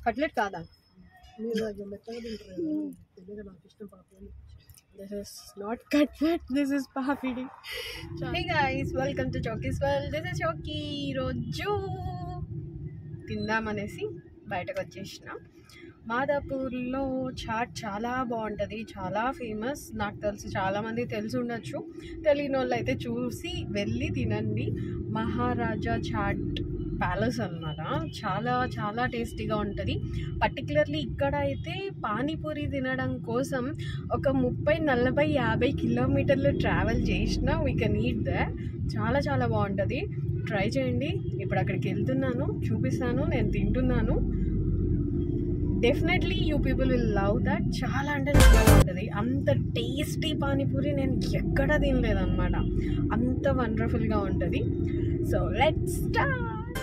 Cutlet కాదా మీరు అది మెత్తగా తింటారు కదా, తెలియక నాకు ఇష్టం పాపం this is not cutlet this is papdi hey guys welcome to Chowkis well this is Chowki ఈరోజు తిందామనేసి బయటకు వచ్చేసిన మాదాపూర్లో చాట్ చాలా బాగుంటుంది చాలా ఫేమస్ నాకు తెలిసి చాలామంది తెలిసి ఉండొచ్చు తెలియని వాళ్ళు అయితే చూసి వెళ్ళి తినండి మహారాజా చాట్ ప్యాలెస్ అన్నమాట చాలా చాలా టేస్టీగా ఉంటుంది పర్టికులర్లీ ఇక్కడ అయితే పానీపూరి తినడం కోసం ఒక ముప్పై నలభై యాభై కిలోమీటర్లు ట్రావెల్ చేసినా వీ కెన్ ఈట్ ద చాలా చాలా బాగుంటుంది ట్రై చేయండి ఇప్పుడు అక్కడికి వెళ్తున్నాను చూపిస్తాను నేను తింటున్నాను definitely you people will love that చాలా అంటే చాలా బాగుంటుంది అంత టేస్టీ పానీపూరి నేను ఎక్కడ తినలేదు అనమాట అంత వండర్ఫుల్గా ఉంటుంది so let start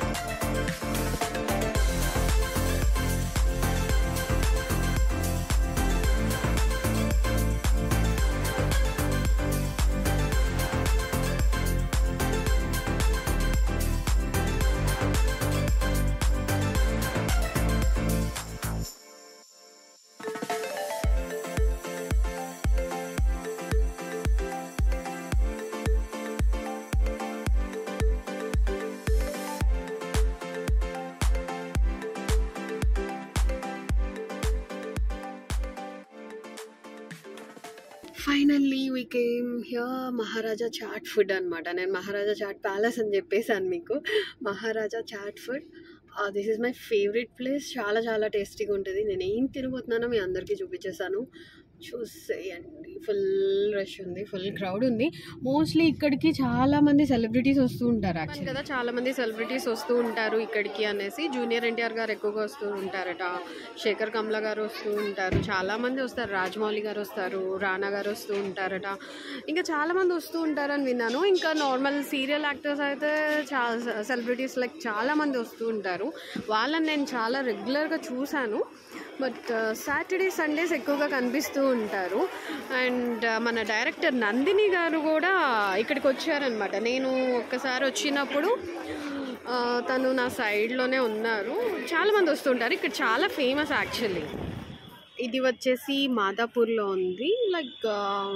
finally we came here Maharaja chaat food అనమాట నేను మహారాజా చాట్ ప్యాలెస్ అని చెప్పేసాను మీకు Maharaja chaat food this is my favourite place చాలా చాలా టేస్టీగా ఉంటుంది నేను ఏం తినబోతున్నానో మీ అందరికీ చూపించేసాను చూసేయండి ఫుల్ రష్ ఉంది ఫుల్ క్రౌడ్ ఉంది మోస్ట్లీ ఇక్కడికి చాలా మంది సెలబ్రిటీస్ వస్తూ ఉంటారు యాక్చువల్లీ కదా చాలా మంది సెలబ్రిటీస్ వస్తూ ఉంటారు ఇక్కడికి అనేసి జూనియర్ ఎన్టీఆర్ గారు ఎక్కువగా వస్తూ ఉంటారట శేఖర్ కమల గారు వస్తూ ఉంటారు చాలా మంది వస్తారు రాజమౌళి గారు వస్తారు రానా గారు వస్తూ ఉంటారట ఇంకా చాలా మంది వస్తూ ఉంటారని విన్నాను ఇంకా నార్మల్ సీరియల్ యాక్టర్స్ అయితే చాలా సెలబ్రిటీస్ లైక్ చాలా మంది వస్తూ ఉంటారు వాళ్ళని నేను చాలా రెగ్యులర్గా చూశాను బట్ సాటర్డే సండేస్ ఎక్కువగా కనిపిస్తూ ఉంటారు అండ్ మన డైరెక్టర్ నందిని గారు కూడా ఇక్కడికి వచ్చారనమాట నేను ఒక్కసారి వచ్చినప్పుడు ఆ, తను నా సైడ్లోనే ఉన్నారు చాలామంది వస్తుంటారు ఇక్కడ చాలా ఫేమస్ యాక్చువల్లీ ఇది వచ్చేసి మాదాపూర్లో ఉంది లైక్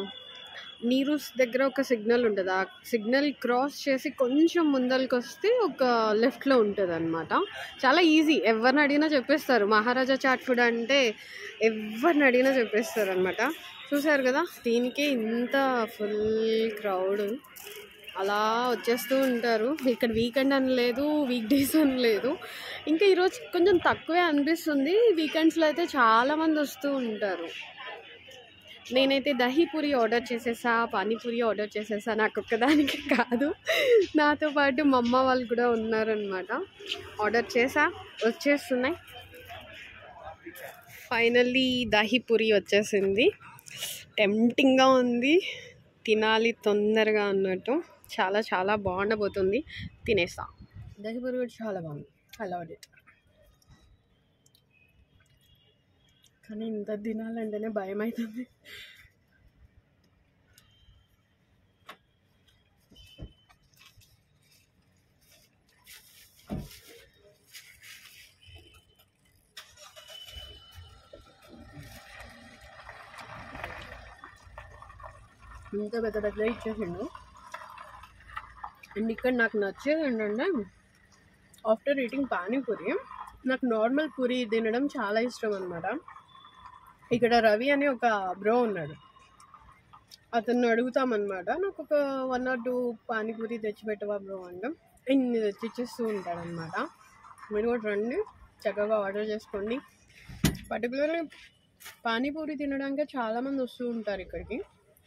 నీరూస్ దగ్గర ఒక సిగ్నల్ ఉంటుంది ఆ సిగ్నల్ క్రాస్ చేసి కొంచెం ముందరికి వస్తే ఒక లెఫ్ట్లో ఉంటుంది అనమాట చాలా ఈజీ ఎవరిని అడిగినా చెప్పేస్తారు మహారాజా చాట్ ఫుడ్ అంటే ఎవరిని అడిగినా చెప్పేస్తారు అనమాట చూసారు కదా దీనికే ఇంత ఫుల్ క్రౌడ్ అలా వచ్చేస్తూ ఉంటారు ఇక్కడ వీకెండ్ అని లేదు వీక్ డేస్ అని లేదు ఇంకా ఈరోజు కొంచెం తక్కువే అనిపిస్తుంది వీకెండ్స్లో అయితే చాలామంది వస్తూ ఉంటారు నేనైతే దహీపూరి ఆర్డర్ చేసేసా పానీపూరి ఆర్డర్ చేసేసా నాకు ఒక్కదానికి కాదు నాతో పాటు మా అమ్మ వాళ్ళు కూడా ఉన్నారనమాట ఆర్డర్ చేసా వచ్చేస్తున్నాయి ఫైనల్లీ దహీపూరి వచ్చేసింది టెంప్టింగ్గా ఉంది తినాలి తొందరగా అన్నట్టు చాలా చాలా బాగుండబోతుంది తినేస్తా దహీపూరి కూడా చాలా బాగుంది ఐ లవ్ ఇట్ కానీ ఇంత తినాలంటేనే భయం అవుతుంది ఇంత పెద్ద పెద్ద ఇచ్చేసిండు అండ్ ఇక్కడ నాకు నచ్చేది ఏంటంటే ఆఫ్టర్ ఈటింగ్ పానీపూరి నాకు నార్మల్ పూరి తినడం చాలా ఇష్టం అనమాట ఇక్కడ రవి అని ఒక బ్రో ఉన్నాడు అతన్ని అడుగుతామన్నమాట నాకు ఒక వన్ ఆర్ టూ పానీపూరి తెచ్చిపెట్టవా బ్రో అంటే ఇన్ని తెచ్చిచ్చేస్తూ ఉంటాడనమాట మీరు కూడా రండి చక్కగా ఆర్డర్ చేసుకోండి పర్టికులర్లీ పానీపూరి తినడానికి చాలామంది వస్తూ ఉంటారు ఇక్కడికి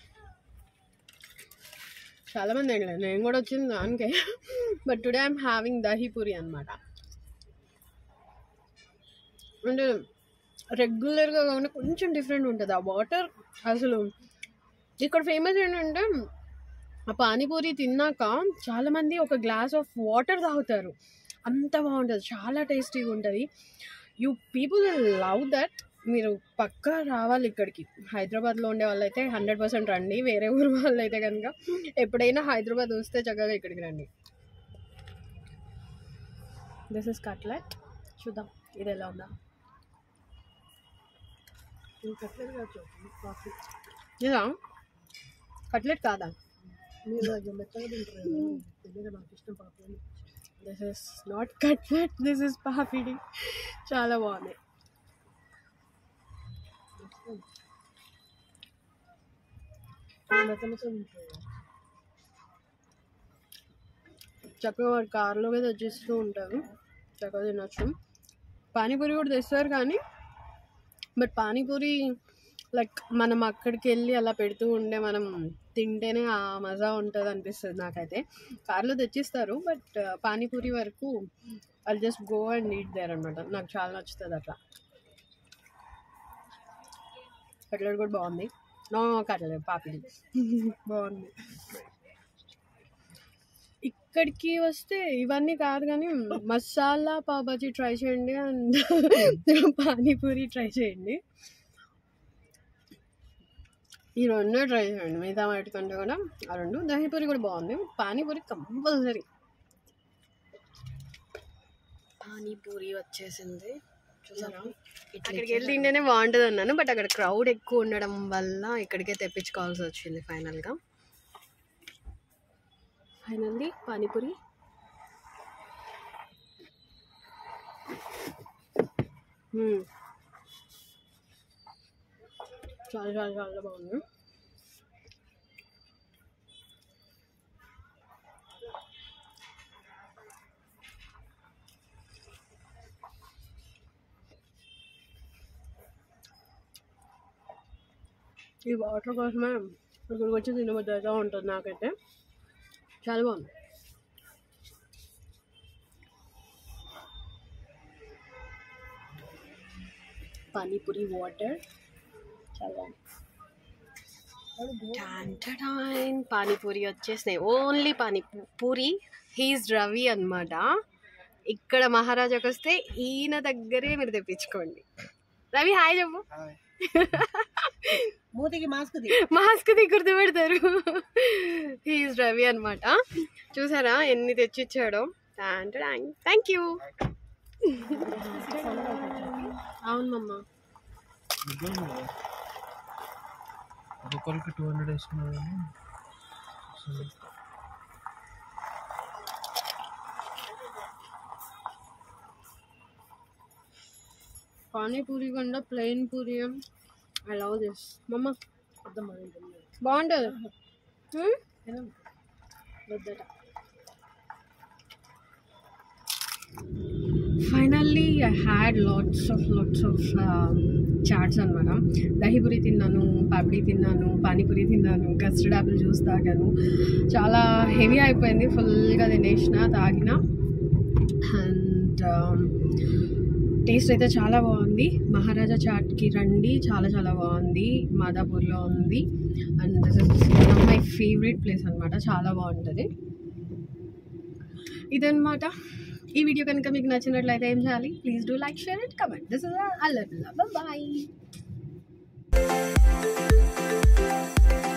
చాలామంది ఏం లేదు నేను కూడా వచ్చింది దానికే but today I'm having dahipuri అనమాట అంటే రెగ్యులర్గా కాకుండా కొంచెం డిఫరెంట్ ఉంటుంది ఆ వాటర్ అసలు ఇక్కడ ఫేమస్ ఏంటంటే ఆ పానీపూరి తిన్నాక చాలామంది ఒక గ్లాస్ ఆఫ్ వాటర్ తాగుతారు అంత బాగుంటుంది చాలా టేస్టీగా ఉంటుంది యూ పీపుల్ లవ్ దట్ మీరు పక్కా రావాలి ఇక్కడికి హైదరాబాద్లో ఉండే వాళ్ళైతే హండ్రెడ్ పర్సెంట్ రండి వేరే ఊరు వాళ్ళు అయితే కనుక ఎప్పుడైనా హైదరాబాద్ వస్తే చక్కగా ఇక్కడికి రండి దిస్ ఇస్ కట్లెట్ చూద్దాం ఇది ఎలా ఉందా నేను కట్లేదు కావచ్చు కాఫీ ఇదా కట్లెట్ కాదా మీరు అది మెత్తగా తింటారు కదా తెలియక నాకు ఇష్టం పాపి అని this is not cutlet this is papdi చాలా బాగుంది మీరు మెత్త మెత్త తింటారు కదా చక్కగా వాడు కారులోనే తెచ్చిస్తూ ఉంటారు చక్కగా తినొచ్చు పానీపూరి కూడా తెస్తారు కానీ బట్ పానీపూరి లైక్ మనం అక్కడికి వెళ్ళి అలా పెడుతూ ఉండే మనం తింటేనే ఆ మజా ఉంటుంది అనిపిస్తుంది నాకైతే కార్లో తెచ్చిస్తారు బట్ పానీపూరి వరకు I just go and eat there అనమాట నాకు చాలా నచ్చుతుంది అట్లా కట్లెట్ కూడా బాగుంది నో కట్లెట్ పాపిడి బాగుంది ఇక్కడికి వస్తే ఇవన్నీ కాదు కానీ మసాలా పావ్ బజీ ట్రై చేయండి అండ్ పానీపూరి ట్రై చేయండి ఈ రెండు ట్రై చేయండి మిగతా వాటికంటే కూడా ఆ రెండు దహీపూరి కూడా బాగుంది పానీపూరి కంపల్సరీ పానీపూరి వచ్చేసింది చూసారా అక్కడికి వెళ్ళి తింటేనే బాగుంటుంది అన్నాను బట్ అక్కడ క్రౌడ్ ఎక్కువ ఉండడం వల్ల ఇక్కడికే తెప్పించుకోవాల్సి వచ్చింది ఫైనల్గా ఫైనల్లీ పానీపూరి మ్మ్. చాలా చాలా చాలా బాగుంది ఈ వాటర్ కోసమే ఇక్కడికి వచ్చి తినబుద్ధి అయితే ఉంటుంది నాకైతే చాలా బాగుంది పానీపూరి వాటర్ చాలా బాగుంది టాన్ టాన్. పానీపూరి వచ్చేసినాయి ఓన్లీ పానీపూరి హీస్ రవి అన్నమాట ఇక్కడ మహారాజాకి వస్తే ఈయన దగ్గరే మీరు తెప్పించుకోండి రవి హాయ్ చెప్పు మూతికి మాస్క్ ది మాస్క్ ది గుర్తుపెడతారు హీస్ రవి అన్నమాట చూసారా ఎన్ని తెచ్చిచ్చాడో థ్యాంక్ యూ అవును మమ్మ ఒక్కొక్కరికి టూ హండ్రెడ్ వేసుకున్నారు కానీ పానీపూరి కన్నా plain puri I love this మమ్మ అర్థం అయింది బాగుంటుంది హ్మ్? వద్దట finally I had lots of lots of chats అనమాట దహీపూరి తిన్నాను పాపిడి తిన్నాను పానీపూరి తిన్నాను కస్టర్డ్ యాపిల్ జ్యూస్ తాగాను చాలా హెవీ అయిపోయింది ఫుల్గా తినేసిన తాగిన అండ్ టేస్ట్ అయితే చాలా బాగుంది మహారాజా చాట్కి రండి చాలా చాలా బాగుంది మాదాపూర్లో ఉంది and this is one of my favourite place అనమాట చాలా బాగుంటుంది ఇదన్నమాట ఈ వీడియో కనుక మీకు నచ్చినట్లయితే ఏం చేయాలి please do like share and comment this is అల్లర్ బాయ్